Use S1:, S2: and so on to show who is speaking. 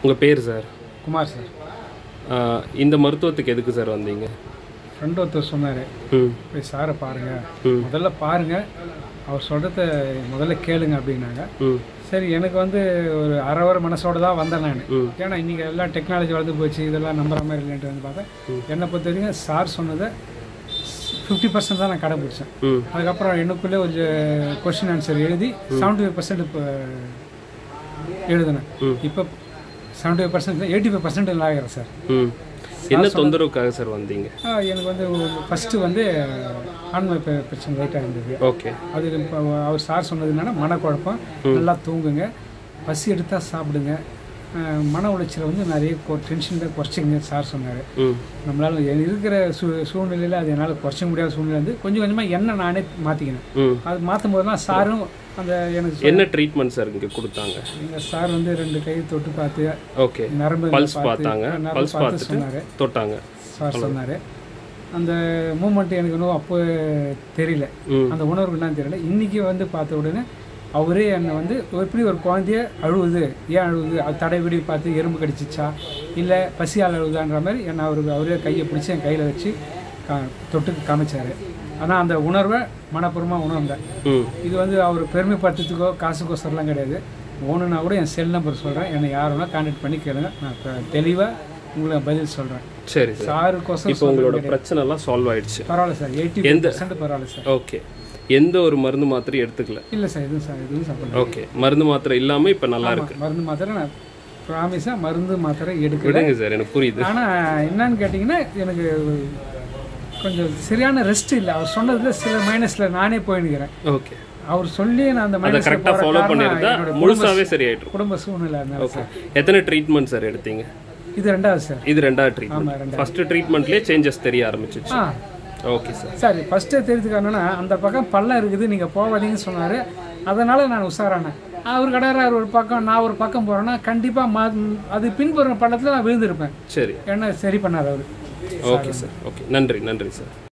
S1: உங்கள் பேர் sir
S2: Kumar sir
S1: ஆஹ் இந்த மருத்துவத்துக்கு எதுக்கு சார் வந்தீங்க
S2: ஃப்ரெண்ட் ஒருத்தர் சொன்னார்
S1: ம்
S2: போய் சாரை பாருங்கள்
S1: ம்.
S2: முதல்ல பாருங்கள் அவர் சொல்கிறத முதல்ல கேளுங்க அப்படின்னாங்க
S1: ம்
S2: சரி எனக்கு வந்து ஒரு அரை வர மனசோட தான் வந்தேன் நான்
S1: ம்.
S2: ஏன்னா இன்றைக்கி எல்லாம் டெக்னாலஜி வளர்ந்து போச்சு இதெல்லாம் நம்புற மாதிரி இல்லைன்ட்டு வந்து பார்த்தேன் என்னை பொறுத்த வரைக்கும் சார் சொன்னதை ஃபிஃப்டி பர்சன்ட் தான் நான் கடைப்பிடிச்சேன்
S1: ம்
S2: அதுக்கப்புறம் எனக்குள்ளே ஒரு கொஷின் ஆன்சர் எழுதி செவன்ட்டி ஃபைவ் பர்சன்ட் இப்போ எழுதினேன்
S1: ம்.
S2: இப்போ seventy five percent eighty five percent ஆகிறேன் சார்
S1: ம் என்ன தொந்தரவுக்காக சார் வந்தீங்க
S2: ஆ, எனக்கு வந்து ஃபஸ்ட்டு வந்து ஆண்மை பெ- பிரச்சனை லைட்டாக இருந்தது
S1: ஓகே
S2: அது இப்போ அவர் சார் சொன்னது என்னன்னா மனக்குழப்பம் நல்லா தூங்குங்க பசி எடுத்தால் சாப்பிடுங்க ஆ, மன உளைச்சலை வந்து நிறைய டென்ஷன் தான் குறைச்சிங்க சார் சொன்னார்
S1: ம்
S2: நம்மளால் இருக்கிற சூ சூழ்நிலையில் அது என்னால் குறைச்சிக்க முடியாத சூழ்நிலை வந்து கொஞ்சம் கொஞ்சமாக என்ன நானே மாற்றிக்கினேன்
S1: ம்
S2: அது மாற்றும் போதெல்லாம் சாரும் அந்த எனக்கு
S1: என்ன ட்ரீட்மெண்ட் சார் இங்கே கொடுத்தாங்க
S2: எங்கள் சார் வந்து ரெண்டு கை தொட்டு பார்த்து
S1: ஓகே
S2: நரம்பு
S1: பல்ஸ் பார்த்தாங்க
S2: நரம்பு
S1: பல்ஸ்
S2: பார்த்து
S1: பார்த்துட்டு
S2: சொன்னார்
S1: தொட்டாங்க
S2: சார் சொன்னார் அந்த மூமெண்ட் எனக்கு இன்னும் அப்போ தெரியல
S1: ம்
S2: அந்த உணர்வு என்னன்னு தெரியல இன்றைக்கி வந்து பார்த்த உடனே அவரே என்னை வந்து எப்படி ஒரு குழந்தைய அழுவுது ஏன் அழுவுது அது தடைவிடி பார்த்து எறும்பு கடிச்சிச்சா இல்லை பசியால் அழுவுதான்ற மாதிரி என்னை அவருக்கு அவரே கையை பிடிச்சி என் கையில் வச்சு கா தொட்டு காமிச்சார் ஆனால் அந்த உணர்வை மனப்பூர்வமாக உணர்ந்தேன்
S1: ம்
S2: இது வந்து அவர் பெருமைப்படுத்துறதுக்கோ காசுக்கோசரம்லாம் கிடையாது ஒன்றுனா கூட என் செல் நம்பர் சொல்கிறேன் என்னை யாருன்னா கான்டாக்ட் பண்ணி கேளுங்க நான் இப்போ தெளிவாக உங்களுக்கு பதில் சொல்கிறேன்
S1: சரி சார்
S2: சாருக்கோசரம்
S1: இப்போ உங்களோட பிரச்சனைலாம் சால்வ் ஆயிடுச்சு
S2: பரவாயில்ல சார் எயிட்டி
S1: எந்த-
S2: பர்சன்ட் பரவாயில்ல சார்
S1: ஓகே எந்த ஒரு மருந்து மாத்திரையும் எடுத்துக்கல
S2: இல்லை சார் எதுவும் சார் எதுவும் சாப்பிடல
S1: ஓகே மருந்து மாத்திரை இல்லாமல் இப்போ நல்லா இருக்கு
S2: மருந்து மாத்திரை நான் ப்ராமிஸாக மருந்து மாத்திரை எடுக்கல
S1: விடுங்க சார் எனக்கு புரியுது
S2: ஆனால் என்னன்னு கேட்டிங்கன்னா எனக்கு கொஞ்சம் சரியான ரெஸ்ட் இல்லை அவர் சொன்னதுல சில மைனஸில் நானே போயிடுக்கிறேன்
S1: ஓகே
S2: அவர் சொல்லி நான் அந்த
S1: அதை
S2: மைனஸ்
S1: கரெக்டாக ஃபாலோ பண்ணியிருந்தா முழுசாவே சரியாயிடும்
S2: குடும்ப சூழ்நிலை அதனால
S1: ஓகே எத்தனை ட்ரீட்மெண்ட் சார் எடுத்தீங்க
S2: இது ரெண்டாவது சார்
S1: இது ரெண்டாவது
S2: ஆமாம்
S1: ட்ரீட்மெண்ட்
S2: ரெண்டாவது
S1: ஃபர்ஸ்ட் ட்ரீட்மெண்ட்லேயே சேஞ்சஸ் தெரிய ஆரம்பிச்சிச்சு
S2: ஆ
S1: ஓகே சார்
S2: சரி ஃபஸ்ட்டே தெரிஞ்சுக்காரனா அந்த பக்கம் பள்ளம் இருக்குது நீங்கள் போகாதீங்கன்னு சொன்னார் அதனால் நான் உஷாரானேன் அவர் கடையார் ஒரு பக்கம் நான் ஒரு பக்கம் போகிறேன்னா கண்டிப்பாக மா அது பின்புற பள்ளத்தில் நான் விழுந்திருப்பேன்
S1: சரி
S2: என்ன சரி பண்ணார் அவர்
S1: ஓகே சார் ஓகே நன்றி நன்றி சார்